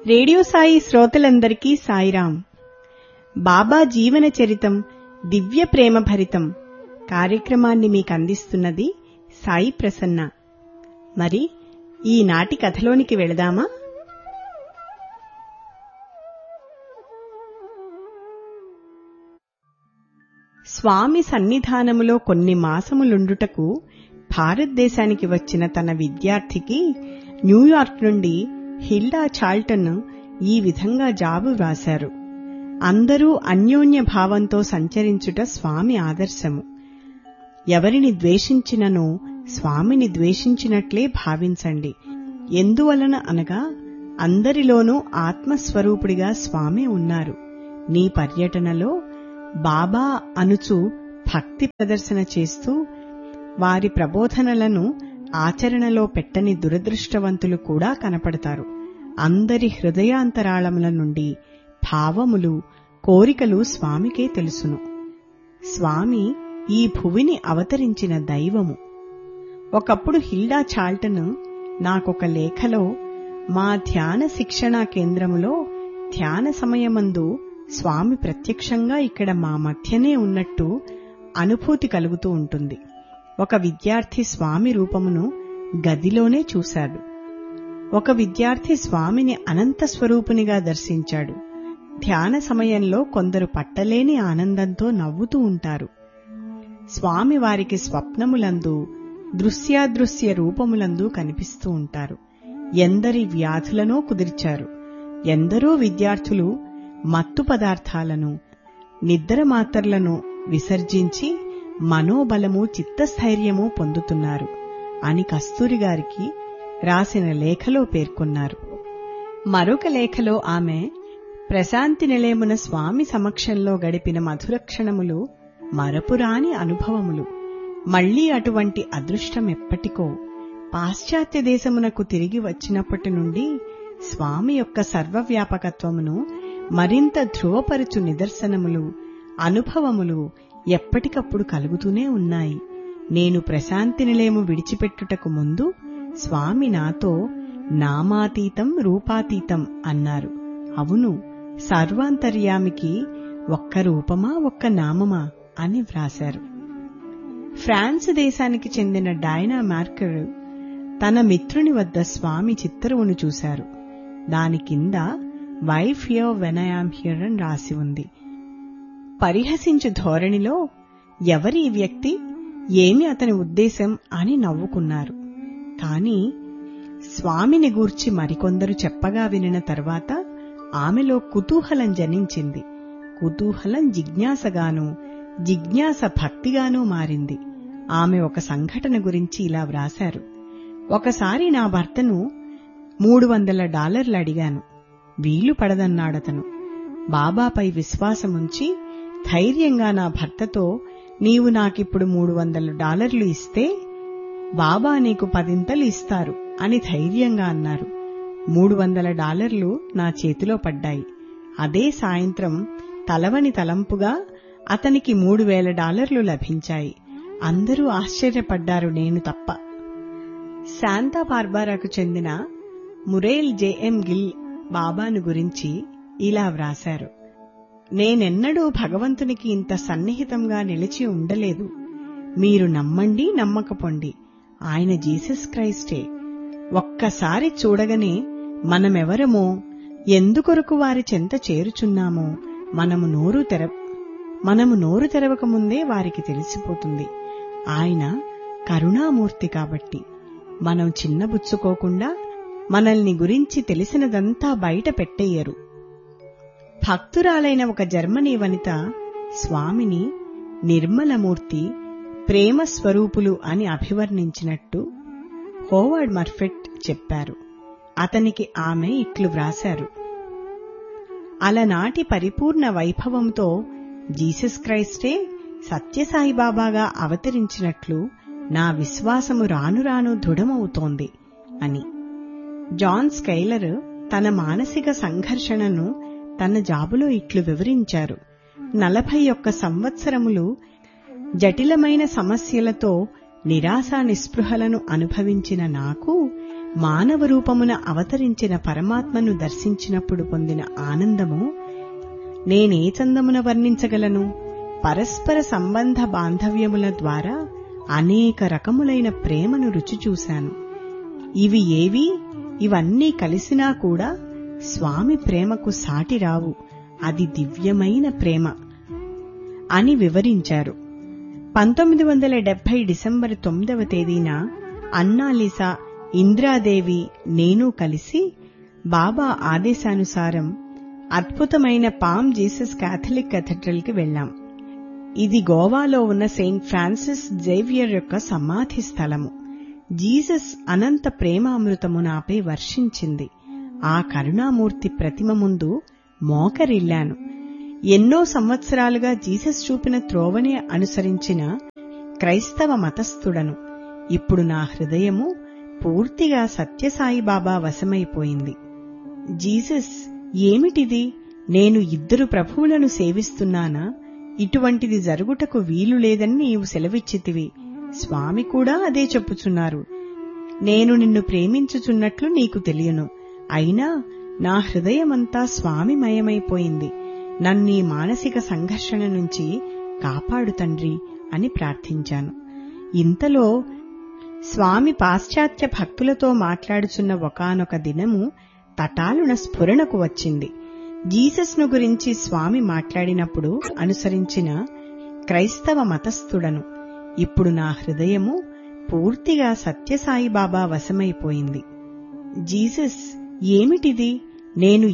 radio Sai శ్రోతలందరికీ సాయిరాం బాబా జీవన చరితం దివ్య ప్రేమ భరితం కార్యక్రమాన్ని మీకు అందిస్తున్నది సాయి ప్రసన్న మరి ఈనాటి కథలోనికి వెళదామా స్వామి సన్నిధానములో కొన్ని మాసములుండుటకు భారతదేశానికి వచ్చిన తన విద్యార్థికి న్యూయార్క్ నుండి హిల్డా చాల్టన్ ఈ విధంగా జాబు వ్రాశారు అందరూ అన్యోన్య భావంతో సంచరించుట స్వామి ఆదర్శము ఎవరిని ద్వేషించిననో స్వామిని ద్వేషించినట్లే భావించండి ఎందువలన అనగా అందరిలోనూ ఆత్మస్వరూపుడిగా స్వామి ఉన్నారు నీ పర్యటనలో బాబా అనుచు భక్తి ప్రదర్శన చేస్తూ వారి ప్రబోధనలను ఆచరణలో పెట్టని దురదృష్టవంతులు కూడా కనపడతారు అందరి హృదయాంతరాళముల నుండి భావములు కోరికలు స్వామికే తెలుసును స్వామి ఈ భువిని అవతరించిన దైవము ఒకప్పుడు హిల్డా చాల్టన్ నాకొక లేఖలో మా ధ్యాన శిక్షణా కేంద్రములో ధ్యాన సమయమందు స్వామి ప్రత్యక్షంగా ఇక్కడ మా మధ్యనే ఉన్నట్టు అనుభూతి కలుగుతూ ఉంటుంది ఒక విద్యార్థి స్వామి రూపమును గదిలోనే చూశాడు ఒక విద్యార్థి స్వామిని అనంత స్వరూపునిగా దర్శించాడు ధ్యాన సమయంలో కొందరు పట్టలేని ఆనందంతో నవ్వుతూ ఉంటారు స్వామి వారికి స్వప్నములందు దృశ్యాదృశ్య రూపములందు కనిపిస్తూ ఉంటారు ఎందరి వ్యాధులనో కుదిర్చారు ఎందరో విద్యార్థులు మత్తు పదార్థాలను నిద్ర మాత్రలను విసర్జించి మనోబలము చిత్తస్థైర్యము పొందుతున్నారు అని కస్తూరి గారికి రాసిన లేఖలో పేర్కొన్నారు మరొక లేఖలో ఆమె ప్రశాంతి నిలయమున స్వామి సమక్షంలో గడిపిన మధురక్షణములు మరపురాని అనుభవములు మళ్లీ అటువంటి అదృష్టం ఎప్పటికో పాశ్చాత్య దేశమునకు తిరిగి వచ్చినప్పటి నుండి స్వామి యొక్క సర్వవ్యాపకత్వమును మరింత ధృవపరచు నిదర్శనములు అనుభవములు ఎప్పటికప్పుడు కలుగుతూనే ఉన్నాయి నేను ప్రశాంతి నిలయము విడిచిపెట్టుటకు ముందు స్వామి నాతో నామాతీతం రూపాతీతం అన్నారు అవును సర్వాంతర్యామికి ఒక్క రూపమా ఒక్క నామమా అని వ్రాశారు ఫ్రాన్స్ దేశానికి చెందిన డైనా మార్కర్ తన మిత్రుని వద్ద స్వామి చిత్తరువును చూశారు దాని కింద wife here when I am here అని రాసి ఉంది పరిహసించు ధోరణిలో ఎవరి ఈ వ్యక్తి ఏమి అతని ఉద్దేశం అని నవ్వుకున్నారు కాని స్వామిని గూర్చి మరికొందరు చెప్పగా వినిన తర్వాత ఆమెలో కుతూహలం జనించింది కుతూహలం జిజ్ఞాసగాను జిజ్ఞాస భక్తిగానూ మారింది ఆమె ఒక సంఘటన గురించి ఇలా వ్రాశారు ఒకసారి నా భర్తను మూడు వందల డాలర్లు అడిగాను వీలు పడదన్నాడతను బాబాపై విశ్వాసముంచి ధైర్యంగా నా భర్తతో నీవు నాకిప్పుడు మూడు వందల డాలర్లు ఇస్తే బాబా నీకు పదింతలు ఇస్తారు అని ధైర్యంగా అన్నారు మూడు వందల డాలర్లు నా చేతిలో పడ్డాయి అదే సాయంత్రం తలవని తలంపుగా అతనికి మూడు వేల డాలర్లు లభించాయి అందరూ ఆశ్చర్యపడ్డారు నేను తప్ప శాంతా బార్బారాకు చెందిన మురేల్ జేఎం గిల్ బాబాను గురించి ఇలా వ్రాశారు నేనెన్నడూ భగవంతునికి ఇంత సన్నిహితంగా నిలిచి ఉండలేదు మీరు నమ్మండి నమ్మకపోండి ఆయన జీసస్ క్రైస్టే ఒక్కసారి చూడగనే మనమెవరమో ఎందుకొరకు వారి చెంత చేరుచున్నామో మనము నోరు తెర మనము నోరు తెరవకముందే వారికి తెలిసిపోతుంది ఆయన కరుణామూర్తి కాబట్టి మనం చిన్నబుచ్చుకోకుండా మనల్ని గురించి తెలిసినదంతా బయట పెట్టేయరు భక్తురాలైన ఒక జర్మనీ వనిత స్వామిని నిర్మలమూర్తి ప్రేమ స్వరూపులు అని అభివర్ణించినట్టు హోవర్డ్ మర్ఫెట్ చెప్పారు అతనికి ఆమె ఇట్లు వ్రాశారు అలనాటి పరిపూర్ణ వైభవంతో జీసస్ క్రైస్టే సత్యసాయిబాబాగా అవతరించినట్లు నా విశ్వాసము రాను రాను దృఢమవుతోంది అని జాన్ స్కైలర్ తన మానసిక సంఘర్షణను తన జాబులో ఇట్లు వివరించారు నలభై ఒక్క సంవత్సరములు జటిలమైన సమస్యలతో నిరాశా నిస్పృహలను అనుభవించిన నాకు మానవ రూపమున అవతరించిన పరమాత్మను దర్శించినప్పుడు పొందిన ఆనందము నేనే చందమున వర్ణించగలను పరస్పర సంబంధ బాంధవ్యముల ద్వారా అనేక రకములైన ప్రేమను రుచి చూశాను ఇవి ఏవి ఇవన్నీ కలిసినా కూడా స్వామి ప్రేమకు సాటి రావు అది దివ్యమైన ప్రేమ అని వివరించారు పంతొమ్మిది వందల డెబ్బై డిసెంబర్ తొమ్మిదవ తేదీన అన్నాలిసా ఇంద్రాదేవి నేను కలిసి బాబా ఆదేశానుసారం అద్భుతమైన పామ్ జీసస్ కేథలిక్ కి వెళ్లాం ఇది గోవాలో ఉన్న సెయింట్ ఫ్రాన్సిస్ జేవియర్ యొక్క సమాధి స్థలము జీసస్ అనంత ప్రేమామృతము నాపై వర్షించింది ఆ కరుణామూర్తి ప్రతిమ ముందు మోకరిల్లాను ఎన్నో సంవత్సరాలుగా జీసస్ చూపిన త్రోవనే అనుసరించిన క్రైస్తవ మతస్థుడను ఇప్పుడు నా హృదయము పూర్తిగా సత్యసాయిబాబా వశమైపోయింది జీసస్ ఏమిటిది నేను ఇద్దరు ప్రభువులను సేవిస్తున్నానా ఇటువంటిది జరుగుటకు వీలు లేదని నీవు సెలవిచ్చితివి స్వామి కూడా అదే చెప్పుచున్నారు నేను నిన్ను ప్రేమించుచున్నట్లు నీకు తెలియను అయినా నా హృదయమంతా స్వామిమయమైపోయింది నన్నీ మానసిక సంఘర్షణ నుంచి కాపాడు తండ్రి అని ప్రార్థించాను ఇంతలో స్వామి పాశ్చాత్య భక్తులతో మాట్లాడుచున్న ఒకనొక దినము తటాలున స్ఫురణకు వచ్చింది జీసస్ను గురించి స్వామి మాట్లాడినప్పుడు అనుసరించిన క్రైస్తవ మతస్థుడను ఇప్పుడు నా హృదయము పూర్తిగా సత్యసాయిబాబా వశమైపోయింది జీసస్ ఏమిటిది నేను